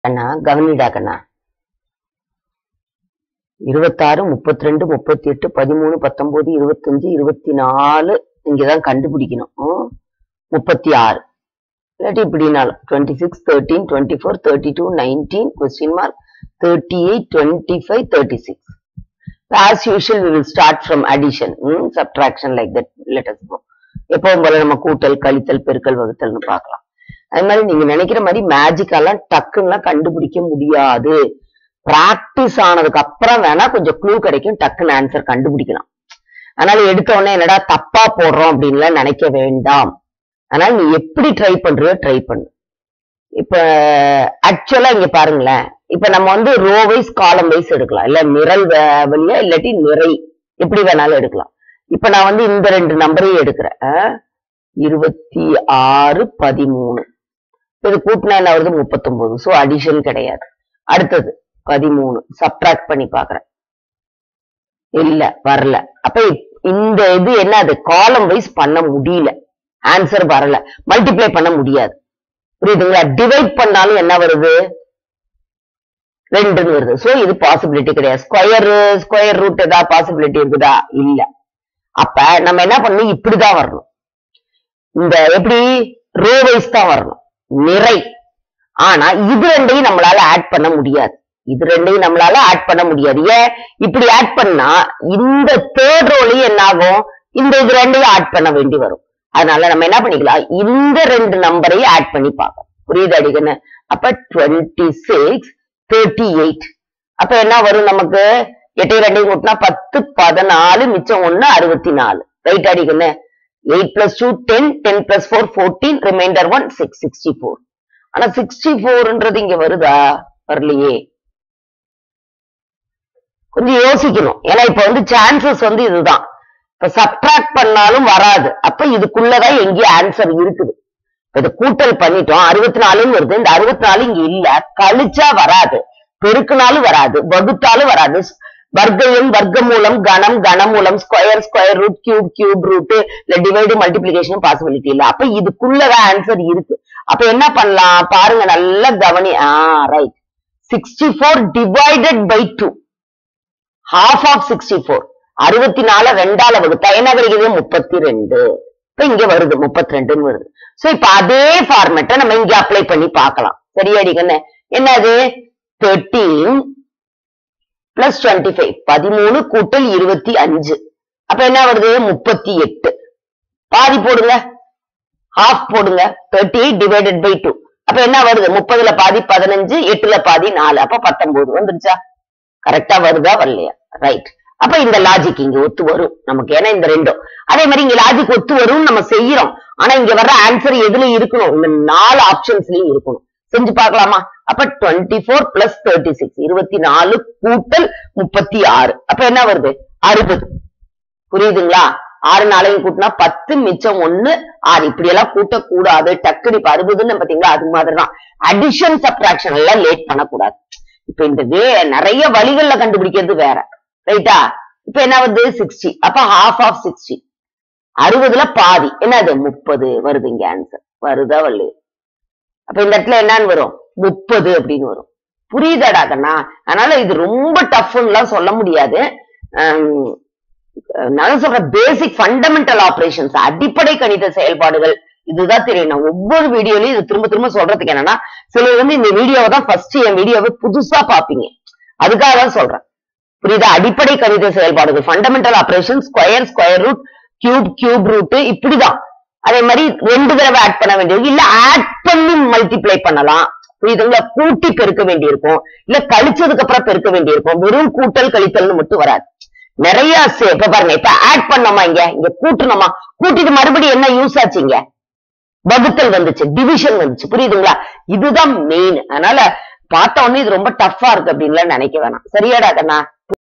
கண்ணா கவனிடா கண்ணா இருபத்தாறு முப்பத்தி ரெண்டு முப்பத்தி எட்டு பதிமூணு பத்தொன்பது இருபத்தஞ்சு இருபத்தி நாலு இங்கதான் கண்டுபிடிக்கணும் ம்? முப்பத்தி ஆறு இல்லாட்டி இப்படினாலும் twenty six thirteen twenty four thirty two nineteen question mark thirty eight twenty five thirty six as usual we will start from addition subtraction like that let's go எப்பவும் போல நம்ம கூட்டல் கழித்தல் பெருக்கல் வகுத்தல்னு பார்க்கலாம் அது மாதிரி நீங்க நினைக்கிற மாதிரி மேஜிக்கெல்லாம் டக்குன்னுலாம் கண்டுபிடிக்க முடியாது பிராக்டிஸ் ஆனதுக்கு அப்புறம் வேணா கொஞ்சம் க்ளூ கிடைக்கும் டக்குன்னு ஆன்சர் கண்டுபிடிக்கலாம் அதனால எடுத்த உடனே என்னடா தப்பா போடுறோம் அப்படின்லாம் நினைக்க வேண்டாம் அதனால நீ எப்படி ட்ரை பண்றியோ ட்ரை பண்ணு இப்ப ஆக்சுவலா இங்க பாருங்களேன் இப்ப நம்ம வந்து ரோ வைஸ் காலம் வைஸ் எடுக்கலாம் இல்ல நிரல் வ- வழியா இல்லாட்டி நிறை எப்படி வேணாலும் எடுக்கலாம் இப்ப நான் வந்து இந்த ரெண்டு நம்பரையும் எடுக்கிறேன் ஆ? இருபத்தி ஆறு பதிமூணு இது கூட்டினா என்ன வருது முப்பத்தொன்பது சோ அடிஷன் கிடையாது அடுத்தது பதிமூணு சப்ட்ராக்ட் பண்ணி பாக்குறேன் இல்ல வரல அப்ப இப்- இந்த இது என்ன அது காலம் வைஸ் பண்ண முடியல ஆன்சர் வரல மல்டிப்ளை பண்ண முடியாது புரியுதுங்களா டிவைட் பண்ணாலும் என்ன வருது ரெண்டுன்னு வருது சோ இது பாசிபிலிட்டி கிடையாது ஸ்கொயர் ஸ்கொயர் ரூட் ஏதாவது பாசிபிலிட்டி இருக்குதா இல்ல அப்ப நம்ம என்ன பண்ணணும் இப்படிதான் வரணும் இந்த எப்படி ரோ வைஸ் தான் வரணும் நிறை ஆனா இது ரெண்டையும் நம்மளால ஆட் பண்ண முடியாது இது ரெண்டையும் நம்மளால ஆட் பண்ண முடியாது ஏன் இப்படி ஆட் பண்ணா இந்த தேர்ட் ரோலையும் என்ன ஆகும் இந்த இது ரெண்டையும் ஆட் பண்ண வேண்டி வரும் அதனால நம்ம என்ன பண்ணிக்கலாம் இந்த ரெண்டு நம்பரையும் ஆட் பண்ணி பார்க்கலாம் புரியுது அடிக்கன்னு அப்ப டுவெண்ட்டி சிக்ஸ் தேர்ட்டி எயிட் அப்ப என்ன வரும் நமக்கு எட்டு ரெண்டையும் கூட்டினா பத்து பதினாலு மிச்சம் ஒண்ணு அறுபத்தி நாலு ரைட் அடிக்கன்னு eight plus two ten ten plus four fourteen remainder one six sixty four ஆனா சிக்ஸ்டி ஃபோர்ன்றது இங்க வருதா வரலையே கொஞ்சம் யோசிக்கணும் ஏன்னா இப்ப வந்து சான்சஸ் வந்து இதுதான் இப்ப சப்ட்ராக்ட் பண்ணாலும் வராது அப்ப இதுக்குள்ளதான் எங்கேயும் ஆன்சர் இருக்குது இப்ப இது கூட்டல் பண்ணிட்டோம் அறுபத்தி நாலுன்னு வருது இந்த அறுபத்தி நாலு இங்க இல்ல கழிச்சா வராது பெருக்குனாலும் வராது வகுத்தாலும் வராது வர்க்கம் வர்க்கமூலம் கணம் கனமூலம் square square root cube cube root இல்ல டிவைடு மல்டிபிளிகேஷன் பாசிபிலிட்டி இல்ல அப்ப இதுக்குள்ளதான் ஆன்சர் இருக்கு அப்ப என்ன பண்ணலாம் பாருங்க நல்லா கவனி ah right sixty four divided by two half of sixty four அறுபத்தி நாலு ரெண்டால வகுத்தா என்ன கிடைக்குது முப்பத்தி ரெண்டு இப்ப இங்க வருது முப்பத்தி ரெண்டுன்னு வருது சோ இப்ப அதே ஃபார்மேட்டை நம்ம இங்க அப்ளை பண்ணி பார்க்கலாம் சரியாடி கண்ணு என்னது தேர்ட்டீன் பிளஸ் டுவெண்ட்டி ஃபைவ் பதிமூணு கூட்டல் இருபத்தி அஞ்சு அப்ப என்ன வருது முப்பத்தி எட்டு பாதி போடுங்க ஹாஃப் போடுங்க thirty eight divided by two அப்ப என்ன வருது முப்பதுல பாதி பதினஞ்சு எட்டுல பாதி நாலு அப்ப பத்தொன்பது வந்துருச்சா கரெக்டா வருதா வரலையா ரைட் அப்ப இந்த லாஜிக் இங்க ஒத்து வரும் நமக்கு ஏன்னா இந்த ரெண்டும் அதே மாதிரி இங்க லாஜிக் ஒத்து வரும் நம்ம செய்யறோம் ஆனா இங்க வர்ற ஆன்சர் எதுல இருக்கணும் இந்த நாலு ஆப்ஷன்ஸ்லயும் இருக்கணும் செஞ்சு பார்க்கலாமா அப்ப twenty four plus thirty six இருபத்தி நாலு கூட்டல் முப்பத்தி ஆறு அப்ப என்ன வருது அறுபது புரியுதுங்களா ஆறு நாளையும் கூட்டினா பத்து மிச்சம் ஒண்ணு ஆறு இப்படி எல்லாம் கூட்டக்கூடாது டக்குனு இப்ப அறுபதுன்னு பாத்தீங்களா அது மாதிரிதான் அடிஷன் சப்ட்ராக்ஷன் எல்லாம் லேட் பண்ணக்கூடாது இப்ப இந்த வே நிறைய வழிகள்ல கண்டுபிடிக்கிறது வேற ரைட்டா இப்ப என்ன வருது சிக்ஸ்டி அப்ப ஹாஃப் ஆஃப் சிக்ஸ்டி அறுபதுல பாதி என்னது முப்பது வருது இங்க ஆன்சர் வருதா வரலையே அப்ப இந்த இடத்துல என்னன்னு வரும் முப்பது அப்படின்னு வரும் புரியுதாடா கண்ணா அதனால இது ரொம்ப டஃப்லாம் சொல்ல முடியாது ஆம், நான் சொல்ற பேசிக் ஃபண்டமெண்டல் ஆபரேஷன்ஸ் அடிப்படை கணித செயல்பாடுகள் இதுதான் தெரியும் நான் ஒவ்வொரு வீடியோலயும் இது திரும்ப திரும்ப சொல்றதுக்கு என்னன்னா சிலர் வந்து இந்த வீடியோவை தான் ஃபர்ஸ்ட் என் வீடியோவை புதுசா பாப்பீங்க அதுக்காக தான் சொல்றேன் புரியுதா அடிப்படை கணித செயல்பாடுகள் fundamental operation square square root cube cube root இப்படிதான் அதே மாதிரி ரெண்டு தடவை ஆட் பண்ண வேண்டியது இல்ல ஆட் பண்ணி மல்டிப்ளை பண்ணலாம் புரியுதுங்களா கூட்டி பெருக்க வேண்டியிருக்கும் இல்ல கழிச்சதுக்கு அப்புறம் பெருக்க வேண்டியிருக்கும் வெறும் கூட்டல் கழித்தல்னு மட்டும் வராது நிறைய சே- இப்ப பாருங்க இப்ப ஆட் பண்ணோமா இங்க இங்க கூட்டணுமா கூட்டிட்டு மறுபடியும் என்ன யூஸ் ஆச்சுங்க வகுத்தல் வந்துச்சு டிவிஷன் வந்துச்சு புரியுதுங்களா இதுதான் மெயின் அதனால பார்த்த உடனே இது ரொம்ப டஃப்பா இருக்கு அப்படின்லாம் நினைக்க வேணாம் சரியாடா கண்ணா